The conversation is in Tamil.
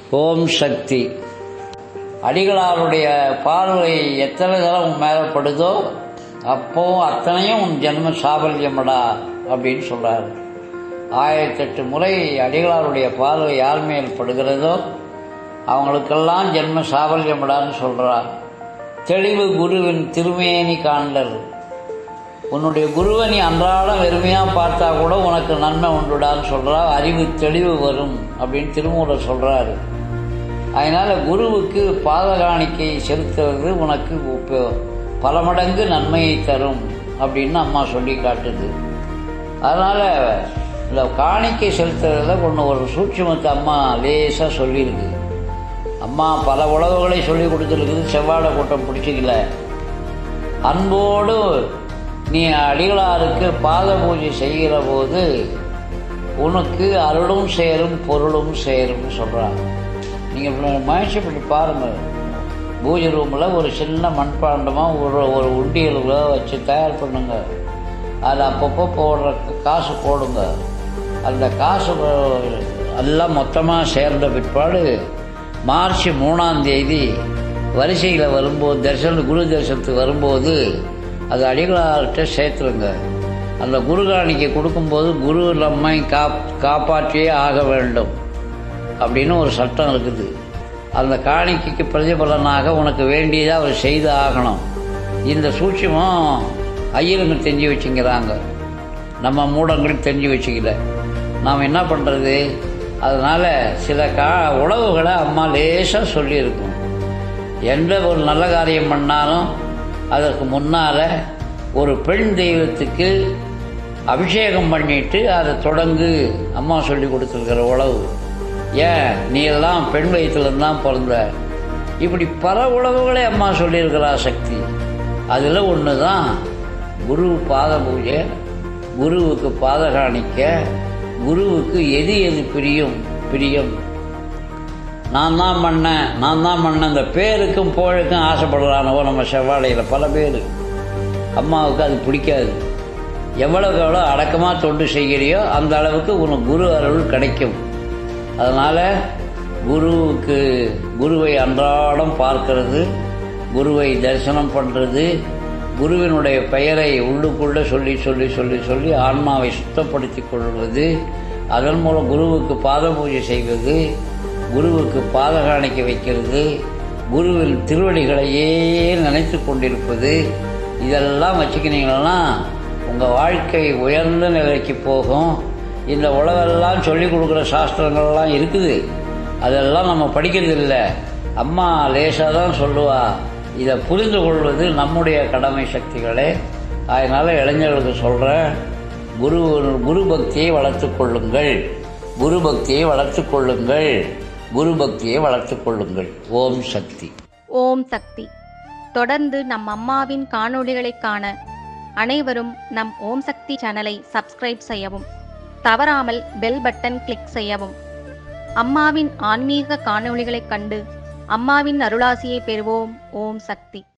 ஓம் சக்தி அடிகளாருடைய பார்வை எத்தனை தடவை உன் மேலே படுதோ அப்போ அத்தனையும் உன் ஜென்ம சாபல்யமடா அப்படின்னு சொல்றாரு ஆயிரத்தெட்டு முறை அடிகளாருடைய பார்வை யார் மேல் படுகிறதோ அவங்களுக்கெல்லாம் ஜென்ம சாபல்யமடான்னு சொல்றார் தெளிவு குருவின் திருமேனி காண்டல் உன்னுடைய குருவை நீ அன்றாடம் வெறுமையாக பார்த்தா கூட உனக்கு நன்மை உண்டுடான்னு சொல்றா அறிவு தெளிவு வரும் அப்படின்னு திருமூலர் சொல்றாரு அதனால குருவுக்கு பாதகாணிக்கை செலுத்துறது உனக்கு உப்ப- பல மடங்கு நன்மையை தரும் அப்படின்னு அம்மா சொல்லி காட்டுது அதனால இந்த காணிக்கை செலுத்துறதுல ஒன்று ஒரு சூட்சுமத்தை அம்மா லேசாக சொல்லியிருக்கு அம்மா பல உழவுகளை சொல்லி கொடுத்துருக்குது செவ்வாடை கூட்டம் பிடிச்சிக்கல அன்போடு நீ அடிகளாருக்கு பாத பூஜை செய்கிற போது உனக்கு அருளும் சேரும் பொருளும் சேரும்னு சொல்கிறாங்க நீங்கள் முயற்சி பண்ணி பாருங்கள் பூஜை ரூமில் ஒரு சின்ன மண்பாண்டமாக ஒரு ஒரு உண்டியலில் வச்சு தயார் பண்ணுங்க அது அப்பப்போ போடுற காசு போடுங்க அந்த காசு போ- எல்லாம் மொத்தமாக சேர்ந்த பிற்பாடு மார்ச் மூணாம் தேதி வரிசையில் வரும்போது தரிசன குரு தரிசனத்துக்கு வரும்போது அது அடிகளார்கிட்ட சேர்த்துருங்க அந்த குரு காணிக்கை கொடுக்கும்போது குரு நம்மை காப் காப்பாற்றியே ஆக வேண்டும் அப்படின்னு ஒரு சட்டம் இருக்குது அந்த காணிக்கைக்கு பிரதிபலனாக உனக்கு வேண்டியதை அவர் செய்து ஆகணும் இந்த சூட்சமம் ஐயருங்க தெரிஞ்சு வச்சுங்கிறாங்க நம்ம மூடங்களுக்கு தெரிஞ்சு வச்சுக்கல நாம் என்ன பண்ணுறது அதனால் சில கா உழவுகளை அம்மா லேசாக சொல்லியிருக்கும் எந்த ஒரு நல்ல காரியம் பண்ணாலும் அதற்கு முன்னால் ஒரு பெண் தெய்வத்துக்கு அபிஷேகம் பண்ணிட்டு அதை தொடங்கு அம்மா சொல்லி கொடுத்துருக்கிற உழவு ஏன் நீ எல்லாம் பெண் வயிற்றுல தான் பிறந்த இப்படி பல உழவுகளை அம்மா சொல்லியிருக்கிறா சக்தி அதில் ஒன்று தான் குரு பாத பூஜை குருவுக்கு பாத காணிக்க குருவுக்கு எது எது பிரியும் பிரியம் நான் தான் பண்ணேன் நான் தான் பண்ணேன் இந்த பேருக்கும் புகழுக்கும் ஆசைப்படுறானவோ நம்ம செவ்வாழையில் பல பேர் அம்மாவுக்கு அது பிடிக்காது எவ்வளவுக்கு எவ்வளோ அடக்கமாக தொண்டு செய்கிறியோ அந்த அளவுக்கு உனக்கு குரு அருள் கிடைக்கும் அதனால் குருவுக்கு குருவை அன்றாடம் பார்க்கிறது குருவை தரிசனம் பண்ணுறது குருவினுடைய பெயரை உள்ளுக்குள்ளே சொல்லி சொல்லி சொல்லி சொல்லி ஆன்மாவை சுத்தப்படுத்தி கொள்வது அதன் மூலம் குருவுக்கு பாத பூஜை செய்வது குருவுக்கு பாத காணிக்கை வைக்கிறது குருவின் திருவடிகளையே நினைத்து கொண்டிருப்பது இதெல்லாம் வச்சுக்கினீங்கன்னா உங்கள் வாழ்க்கை உயர்ந்த நிலைக்கு போகும் இந்த உலகெல்லாம் சொல்லி கொடுக்குற சாஸ்திரங்கள்லாம் இருக்குது அதெல்லாம் நம்ம படிக்கிறது இல்லை அம்மா லேசாக தான் சொல்லுவா இதை புரிந்து கொள்வது நம்முடைய கடமை சக்திகளே அதனால் இளைஞர்களுக்கு சொல்கிறேன் குரு குரு பக்தியை வளர்த்து கொள்ளுங்கள் குரு பக்தியை வளர்த்து கொள்ளுங்கள் குரு பக்தியை வளர்த்து கொள்ளுங்கள் ஓம் சக்தி ஓம் சக்தி தொடர்ந்து நம் அம்மாவின் காணொளிகளை காண அனைவரும் நம் ஓம் சக்தி சேனலை சப்ஸ்கிரைப் செய்யவும் தவறாமல் பெல் பட்டன் கிளிக் செய்யவும் அம்மாவின் ஆன்மீக காணொளிகளைக் கண்டு அம்மாவின் அருளாசியை பெறுவோம் ஓம் சக்தி